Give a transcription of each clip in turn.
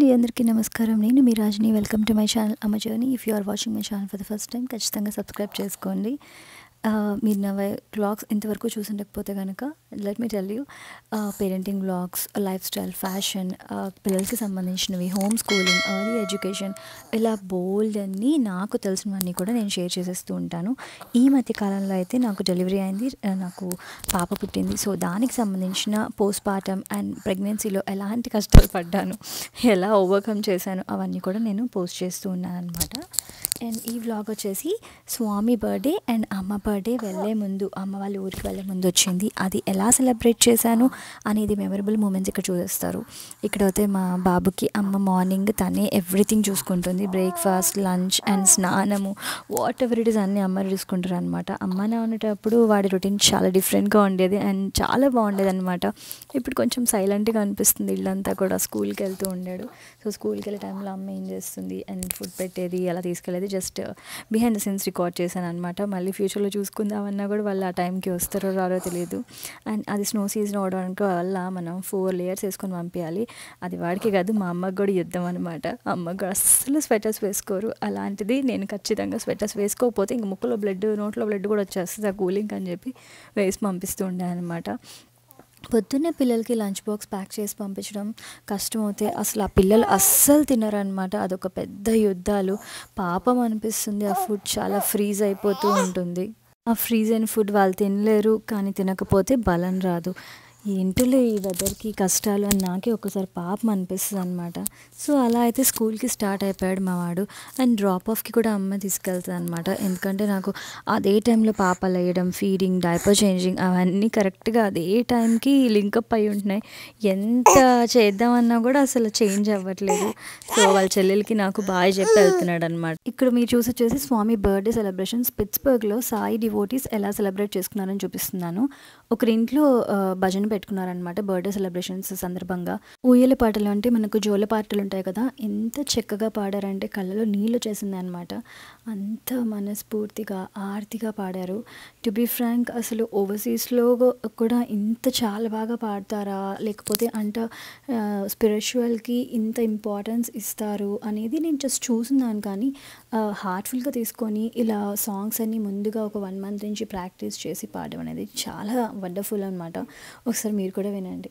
అందరికీ నమస్కారం నేను మీ Rajani welcome to my channel Amma journey if you are watching my channel for the first time ఖచ్చితంగా సబ్స్క్రైబ్ చేసుకోండి ఆ, మీరు నా వ్లాగ్స్ ఇంతవరకు చూసుండకపోతే కనుక let me tell you parenting vlogs lifestyle fashion పిల్లలకి సంబంధించినవి హోమ్ స్కూలింగ్ ఎర్లీ ఎడ్యుకేషన్ ఇలా బోల్డ్ అన్ని నాకు తెలిసినవన్నీ కూడా నేను షేర్ చేసేస్తూ ఉంటాను ఈ మధ్య కాలంలో అయితే నాకు డెలివరీ అయింది ఆ, నాకు పాప పుట్టింది సో దానికి సంబంధించిన పోస్ట్ పార్టమ్ అండ్ ప్రెగ్నెన్సీలో ఎలాంటి కష్టాలు పడ్డాను ఎలా ఓవర్కమ్ చేశాను అవన్నీ కూడా నేను పోస్ట్ చేస్తూ ఉన్నాను అనమాట అండ్ ఈ వ్లాగ్ వచ్చేసి స్వామి బర్త్డే అండ్ అమ్మ బర్త్డే వెళ్ళే ముందు అమ్మ వాళ్ళ ఊరికి వెళ్ళే ముందు వచ్చింది అది ఎలా సెలబ్రేట్ చేశాను అనేది మెమరబుల్ మూమెంట్స్ ఇక్కడ చూపిస్తారు ఇక్కడ అయితే మా బాబుకి అమ్మ మార్నింగ్ తనే ఎవ్రీథింగ్ చూసుకుంటుంది బ్రేక్ఫాస్ట్ లంచ్ అండ్ స్నానము వాట్ ఎవర్ ఇట్ ఇస్ అన్నీ అమ్మ చూసుకుంటారు అనమాట అమ్మ నానేటప్పుడు వాడి రొటీన్ చాలా డిఫరెంట్గా ఉండేది అండ్ చాలా బాగుండేది అనమాట ఇప్పుడు కొంచెం సైలెంట్గా అనిపిస్తుంది ఇల్లంతా కూడా స్కూల్కి వెళ్తూ ఉండాడు సో స్కూల్కి వెళ్ళే టైంలో అమ్మ ఏం చేస్తుంది అండ్ ఫుడ్ పెట్టేది అలా తీసుకెళ్ళేది just behind the scenes record చేశాను అనమాట మళ్ళీ ఫ్యూచర్లో చూసుకుందామన్నా కూడా వాళ్ళు ఆ టైంకి వస్తారో రారో తెలియదు అండ్ అది స్నో సీజన్ అవడానికి వల్ల మనం ఫోర్ లేయర్స్ వేసుకొని పంపించాలి అది వాడికి కాదు మా అమ్మకి కూడా యుద్ధం అనమాట అమ్మకి కూడా అస్సలు స్వెటర్స్ వేసుకోరు అలాంటిది నేను ఖచ్చితంగా స్వెటర్స్ వేసుకోకపోతే ఇంక ముక్కులో బ్లడ్ నోట్లో బ్లడ్ కూడా వచ్చేస్తుంది ఆ కూలింగ్ అని చెప్పి వేసి పంపిస్తూ ఉండే అనమాట పొద్దున్నే పిల్లలకి లంచ్ బాక్స్ ప్యాక్ చేసి పంపించడం కష్టం అవుతే అసలు ఆ పిల్లలు అస్సలు తినరనమాట అదొక పెద్ద యుద్ధాలు పాపం అనిపిస్తుంది ఆ ఫుడ్ చాలా ఫ్రీజ్ అయిపోతూ ఉంటుంది ఆ ఫ్రీజ్ అయిన ఫుడ్ వాళ్ళు తినలేరు కానీ తినకపోతే బలం రాదు ఏంటోలే ఈ వెదర్కి కష్టాలు అని నాకే ఒకసారి పాపం అనిపిస్తుంది అనమాట సో అలా అయితే స్కూల్కి స్టార్ట్ అయిపోయాడు మా వాడు అండ్ డ్రాప్ ఆఫ్కి కూడా అమ్మ తీసుకెళ్తుంది అనమాట ఎందుకంటే నాకు అదే టైంలో పాపలు వేయడం ఫీడింగ్ డైపర్ చేంజింగ్ అవన్నీ కరెక్ట్గా అదే టైంకి లింకప్ అయి ఉంటున్నాయి ఎంత చేద్దామన్నా కూడా అసలు చేంజ్ అవ్వట్లేదు సో వాళ్ళ చెల్లెలకి నాకు బాగా చెప్పి వెళ్తున్నాడు అనమాట ఇక్కడ మీరు చూసి వచ్చేసి స్వామి బర్త్డే సెలబ్రేషన్స్ పిట్స్బర్గ్లో సాయి డివోటీస్ ఎలా సెలబ్రేట్ చేసుకున్నారని చూపిస్తున్నాను ఒకరింట్లో ఆ, భజన పెట్టుకున్నారనమాట బర్త్డే సెలబ్రేషన్స్ సందర్భంగా ఊయల పాటలు అంటే మనకు జోల పాటలు ఉంటాయి కదా ఎంత చక్కగా పాడారంటే కళ్ళలో నీళ్ళు వచ్చేసింది అనమాట అంత మనస్ఫూర్తిగా ఆర్తిగా పాడారు టు బి ఫ్రాంక్ అసలు ఓవర్సీస్లో కూడా ఇంత చాలా బాగా పాడతారా లేకపోతే అంట స్పిరిచువల్కి ఇంత ఇంపార్టెన్స్ ఇస్తారు అనేది నేను జస్ట్ చూస్తున్నాను కానీ హార్ట్ఫుల్గా తీసుకొని ఇలా సాంగ్స్ అన్ని ముందుగా ఒక వన్ మంత్ నుంచి ప్రాక్టీస్ చేసి పాడడం అనేది చాలా వండర్ఫుల్ అనమాట ఒకసారి మీరు కూడా వినండి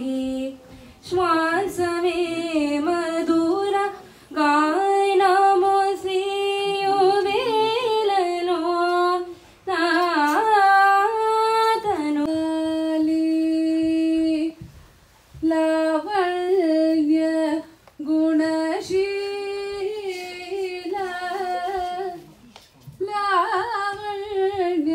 श्वासमे मधुर गायनमोसियो वेलनो नातनुली लावण्य गुणशीला लावण्य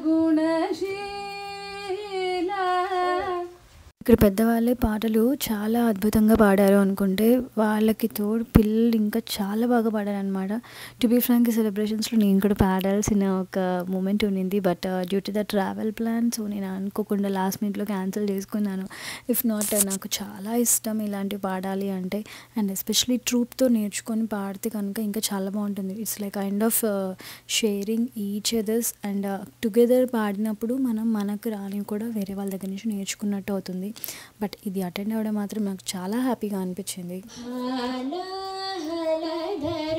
गुणशीला ఇక్కడ పెద్దవాళ్ళే పాటలు చాలా అద్భుతంగా పాడారు అనుకుంటే వాళ్ళకి తోడు పిల్లలు ఇంకా చాలా బాగా పాడారనమాట టు బీ ఫ్రాంక్ ఈ సెలబ్రేషన్స్లో నేను కూడా పాడాల్సిన ఒక మూమెంట్ ఉండింది but due to the travel plan so నేను అనుకోకుండా లాస్ట్ మినిట్లో క్యాన్సిల్ చేసుకున్నాను ఇఫ్ నాట్ నాకు చాలా ఇష్టం ఇలాంటివి పాడాలి అంటే అండ్ ఎస్పెషలీ ట్రూప్తో నేర్చుకొని పాడితే కనుక ఇంకా చాలా బాగుంటుంది it's like kind of sharing each others and together పాడినప్పుడు మనం మనకు రాని కూడా వేరే వాళ్ళ దగ్గర నుంచి నేర్చుకున్నట్టు అవుతుంది బట్ ఇది అటెండ్ అవ్వడం మాత్రం నాకు చాలా హ్యాపీగా అనిపించింది హలహలధర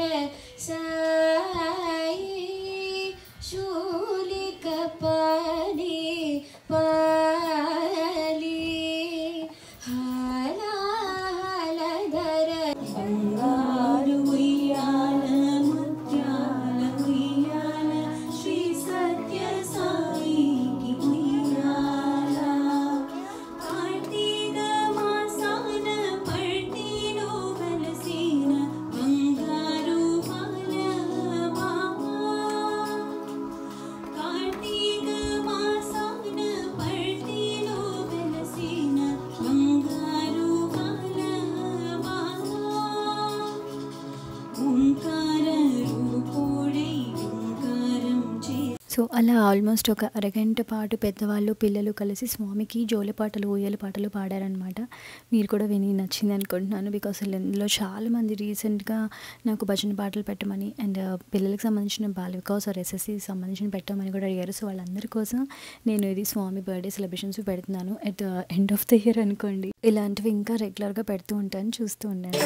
సాయి శూలికపాణి పాలి హలహలధర బంగారు ఉయ్యాల ముత్యాల ఉయ్యాల శ్రీ సత్య సాయికి ఉయ్యాల కార్తీక మాసాన పట్టిలో వెలసిన బంగారు బాల సో అలా ఆల్మోస్ట్ ఒక అరగంట పాటు పెద్దవాళ్ళు పిల్లలు కలిసి స్వామికి జోలి పాటలు ఊయల పాటలు పాడారనమాట మీరు కూడా విని నచ్చింది అనుకుంటున్నాను బికాస్ ఇందులో చాలామంది రీసెంట్గా నాకు భజన పాటలు పెట్టమని అండ్ పిల్లలకు సంబంధించిన బాల వికాస్ ఆర్ ఎస్ఎస్సి సంబంధించిన పెట్టమని కూడా అడిగారు సో వాళ్ళందరి కోసం నేను ఇది స్వామి బర్త్డే సెలబ్రేషన్స్ పెడుతున్నాను at the end of the year అనుకోండి ఇలాంటివి ఇంకా రెగ్యులర్గా పెడుతూ ఉంటాను చూస్తూ ఉండండి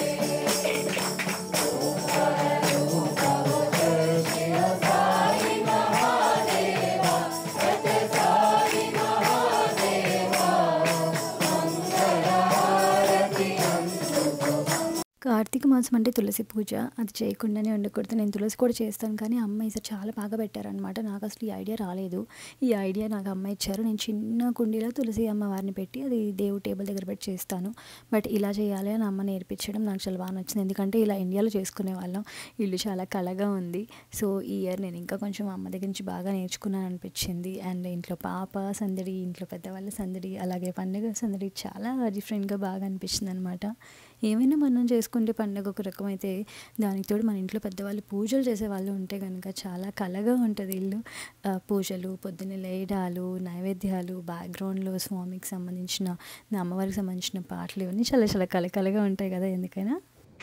కార్తీక మాసం అంటే తులసి పూజ అది చేయకుండానే ఉండకూడదు నేను తులసి కూడా చేస్తాను కానీ అమ్మ ఈసారి చాలా బాగా పెట్టారనమాట నాకు అసలు ఈ ఐడియా రాలేదు ఈ ఐడియా నాకు అమ్మ ఇచ్చారు నేను చిన్న కుండీలో తులసి అమ్మవారిని పెట్టి అది దేవుడి టేబుల్ దగ్గర పెట్టి చేస్తాను బట్ ఇలా చేయాలి అని అమ్మ నేర్పించడం నాకు చాలా బాగా నచ్చింది ఎందుకంటే ఇలా ఇండియాలో చేసుకునే వాళ్ళం ఇల్లు చాలా కళగా ఉంది సో ఈ ఇయర్ నేను ఇంకా కొంచెం అమ్మ దగ్గర నుంచి బాగా నేర్చుకున్నాను అనిపించింది అండ్ ఇంట్లో పాప సందడి ఇంట్లో పెద్దవాళ్ళ సందడి అలాగే పండుగ సందడి చాలా డిఫరెంట్గా బాగా అనిపించింది అనమాట ఏమైనా మనం చేసుకుంటే పండుగ ఒక రకం అయితే దానికి తోడు మన ఇంట్లో పెద్దవాళ్ళు పూజలు చేసే వాళ్ళు ఉంటే కనుక చాలా కలగా ఉంటుంది ఇల్లు ఆ, పూజలు పొద్దున్న లేయడాలు నైవేద్యాలు బ్యాక్గ్రౌండ్లో స్వామికి సంబంధించిన నా అమ్మవారికి సంబంధించిన పాటలు ఇవన్నీ చాలా చాలా కలకలగా ఉంటాయి కదా ఎందుకైనా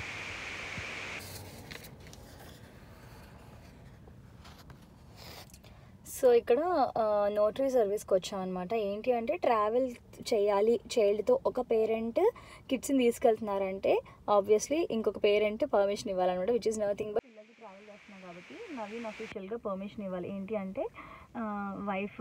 సో ఇక్కడ నోటరీ సర్వీస్కి వచ్చాం అనమాట ఏంటి అంటే ట్రావెల్ చేయాలి చైల్డ్తో ఒక పేరెంట్ కిడ్స్ని తీసుకెళ్తున్నారంటే ఆబ్వియస్లీ ఇంకొక పేరెంట్ పర్మిషన్ ఇవ్వాలన్నమాట విచ్ ఇస్ నథింగ్ బట్ పిల్లలకి ట్రావెల్ చేస్తున్నాం కాబట్టి నవీన్ అఫీషియల్గా పర్మిషన్ ఇవ్వాలి ఏంటి అంటే వైఫ్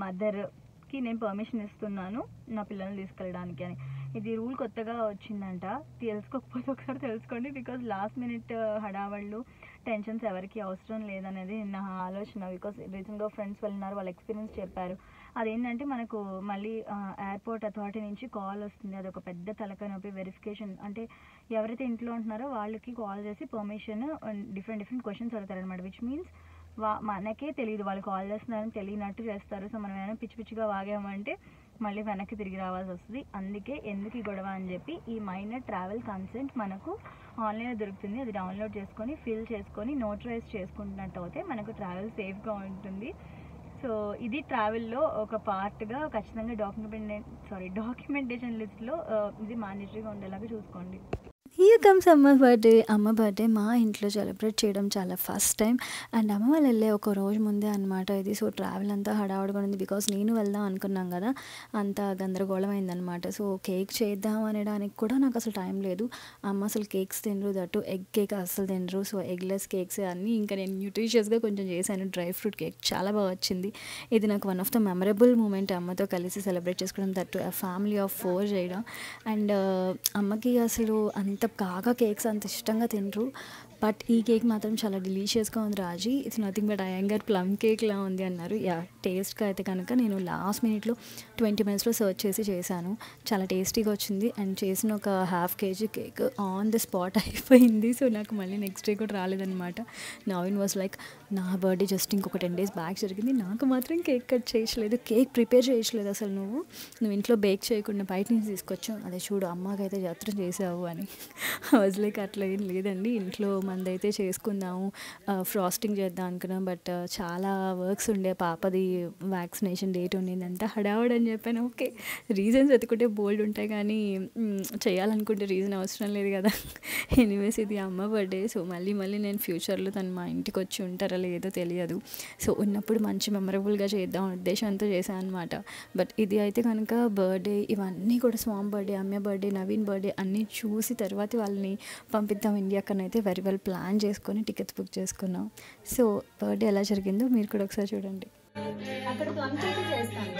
మదర్కి నేను పర్మిషన్ ఇస్తున్నాను నా పిల్లల్ని తీసుకెళ్ళడానికి అని ఇది రూల్ కొత్తగా వచ్చిందంట తెలుసుకోకపోతే ఒకసారి తెలుసుకోండి బికాజ్ లాస్ట్ మినిట్ హడావళ్ళు టెన్షన్స్ ఎవరికి అవసరం లేదనేది నా ఆలోచన బికాస్ రీసెంట్గా ఫ్రెండ్స్ వెళ్ళినారు వాళ్ళ ఎక్స్పీరియన్స్ చెప్పారు అదేంటంటే మనకు మళ్ళీ ఎయిర్పోర్ట్ అథారిటీ నుంచి కాల్ వస్తుంది అది ఒక పెద్ద తలకాయ నొప్పి వెరిఫికేషన్ అంటే ఎవరైతే ఇంట్లో ఉంటున్నారో వాళ్ళకి కాల్ చేసి పర్మిషన్ డిఫరెంట్ డిఫరెంట్ క్వశ్చన్స్ అడుగుతారు అనమాట విచ్ మీన్స్ వా మనకే తెలియదు వాళ్ళు కాల్ చేస్తున్నారని తెలియనట్టు చేస్తారు సో మనం ఏమైనా పిచ్చి పిచ్చిగా వాగామంటే మళ్ళీ వెనక్కి తిరిగి రావాల్సి వస్తుంది అందుకే ఎందుకు ఈ గొడవ అని చెప్పి ఈ మైనర్ ట్రావెల్ కన్సెంట్ మనకు ఆన్లైన్లో దొరుకుతుంది అది డౌన్లోడ్ చేసుకొని ఫిల్ చేసుకొని నోటరైజ్ చేసుకుంటున్నట్టు అయితే మనకు ట్రావెల్ సేఫ్గా ఉంటుంది సో ఇది ట్రావెల్లో ఒక పార్ట్గా ఖచ్చితంగా డాక్యుమెంట్ సారీ డాక్యుమెంటేషన్ లిస్ట్లో ఇది మాండేటరీగా ఉండేలాగా చూసుకోండి హియర్ కమ్స్ అమ్మ బర్త్డే అమ్మ బర్త్డే మా ఇంట్లో సెలబ్రేట్ చేయడం చాలా ఫస్ట్ టైం అండ్ అమ్మ వాళ్ళు వెళ్ళే ఒక రోజు ముందే అనమాట ఇది సో ట్రావెల్ అంతా హడావుడిగా ఉంది బికాస్ నేను వెళ్దాం అనుకున్నాం కదా అంత గందరగోళం అయిందనమాట సో కేక్ చేద్దాం అనడానికి కూడా నాకు అసలు టైం లేదు అమ్మ అసలు కేక్స్ తినరు దట్టు ఎగ్ కేక్ అసలు తినరు సో ఎగ్లెస్ కేక్స్ అన్నీ ఇంకా నేను న్యూట్రిషియస్గా కొంచెం చేశాను డ్రై ఫ్రూట్ కేక్ చాలా బాగా వచ్చింది ఇది నాకు one of the memorable moment అమ్మతో కలిసి సెలబ్రేట్ చేసుకోవడం దట్టు ఆ ఫ్యామిలీ ఆఫ్ ఫోర్ చేయడం అండ్ అమ్మకి అసలు అంత కాగా కేక్స్ అంత ఇష్టంగా తినరు బట్ ఈ కేక్ మాత్రం చాలా డిలీషియస్గా ఉంది Raji it's nothing but Iyengar plum కేక్లా ఉంది అన్నారు యా టేస్ట్గా అయితే కనుక నేను లాస్ట్ మినిట్లో ట్వంటీ మినిట్స్లో సర్చ్ చేసి చేశాను చాలా టేస్టీగా వచ్చింది అండ్ చేసిన ఒక half KG cake on the spot అయిపోయింది సో నాకు మళ్ళీ నెక్స్ట్ డే కూడా రాలేదనమాట నవీన్ వాజ్ లైక్ నా బర్త్డే జస్ట్ ఇంకొక టెన్ డేస్ బ్యాక్ జరిగింది నాకు మాత్రం కేక్ కట్ చేయట్లేదు కేక్ ప్రిపేర్ చేయట్లేదు అసలు నువ్వు నువ్వు ఇంట్లో బేక్ చేయకుండా బయట నుంచి తీసుకొచ్చు అదే చూడు అమ్మకైతే జాతర చేసావు అని వాజ్ లైక్ అట్లా ఏం లేదండి ఇంట్లో మందైతే చేసుకుందాము ఫ్రాస్టింగ్ చేద్దాం అనుకున్నాం బట్ చాలా వర్క్స్ ఉండే పాపది వ్యాక్సినేషన్ డేట్ ఉండిందంట హడావుడ్ అని చెప్పాను ఓకే రీజన్స్ వెతుకుంటే బోల్డ్ ఉంటాయి కానీ మ్, చేయాలనుకుంటే రీజన్ అవసరం లేదు కదా ఎనీవేస్ ఇది అమ్మ బర్త్డే సో మళ్ళీ మళ్ళీ నేను ఫ్యూచర్లో తను మా ఇంటికి వచ్చి ఉంటారో లేదో తెలియదు సో ఉన్నప్పుడు మంచి మెమరబుల్గా చేద్దాం ఉద్దేశంతో చేశాను అనమాట బట్ ఇది అయితే కనుక బర్త్డే ఇవన్నీ కూడా స్వామి బర్త్డే అమ్మ బర్త్డే నవీన్ బర్త్డే అన్నీ చూసి తర్వాత వాళ్ళని పంపిద్దాం ఇండియాకనైతే వెరీ వెల్ ప్లాన్ చేసుకొని టికెట్స్ బుక్ చేసుకున్నాం సో బర్త్డే ఎలా జరిగిందో మీరు కూడా ఒకసారి చూడండి అక్కడ ప్లమ్ కేక్ చేస్తాను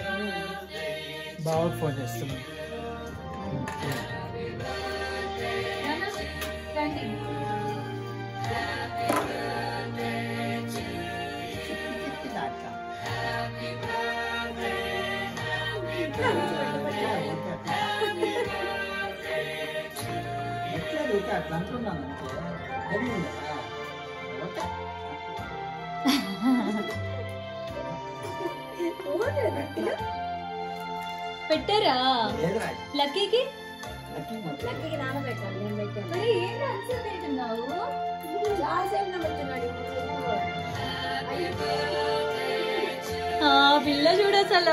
బాగా ఫోన్ చేస్తున్నాను ఎట్లా ఊరికే అట్లా అంటున్నాను అంతే అది ఉంది కదా. ఓకే. పెట్టారా లేదురా, లక్కీకి లక్కీ మాత్రం. లక్కీకి నానబెట్టాలి నేను పెట్టాను మరి ఏంటి అన్సర్ పెట్టున్నావు చాలాసేపు పెట్టినాడు పిల్ల చూడసలా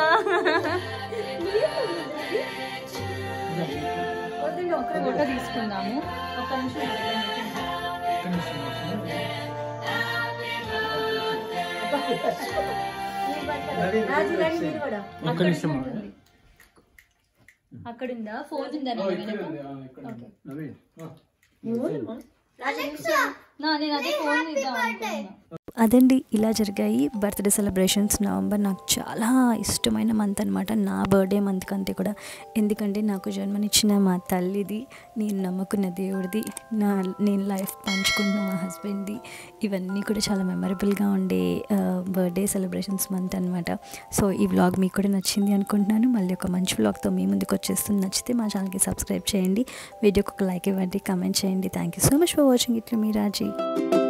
వద్దండి ఒక్క ఫోటో తీసుకుందాము ఒక్క నిమిషం ఒక్క నిమిషం, ఒక్క నిమిషం అక్కడుందా ఫోన్ ఉందా ఓ, నాన్న ఇక్కడ వెనక? ఉంది, ఆ, ఇక్కడ ఉంది. నవీన్, ఆ. నా నేను అదే ఫోన్ ఇద్దాం అనుకున్నా అదండి ఇలా జరిగాయి బర్త్డే సెలబ్రేషన్స్ నవంబర్ నాకు చాలా ఇష్టమైన మంత్ అనమాట నా బర్త్డే మంత్ కంటే కూడా ఎందుకంటే నాకు జన్మనిచ్చిన మా తల్లిది నేను నమ్ముకున్న దేవుడిది నా నేను లైఫ్ పంచుకున్న మా హస్బెండ్ది ఇవన్నీ కూడా చాలా మెమరబుల్గా ఉండే బర్త్డే సెలబ్రేషన్స్ మంత్ అనమాట సో ఈ వ్లాగ్ మీకు కూడా నచ్చింది అనుకుంటున్నాను మళ్ళీ ఒక మంచి వ్లాగ్తో మీ ముందుకు వచ్చేస్తుంది నచ్చితే మా ఛానల్కి సబ్స్క్రైబ్ చేయండి వీడియోకి ఒక లైక్ ఇవ్వండి కామెంట్ చేయండి thank you so much for watching ఇట్లు మీ రాజీ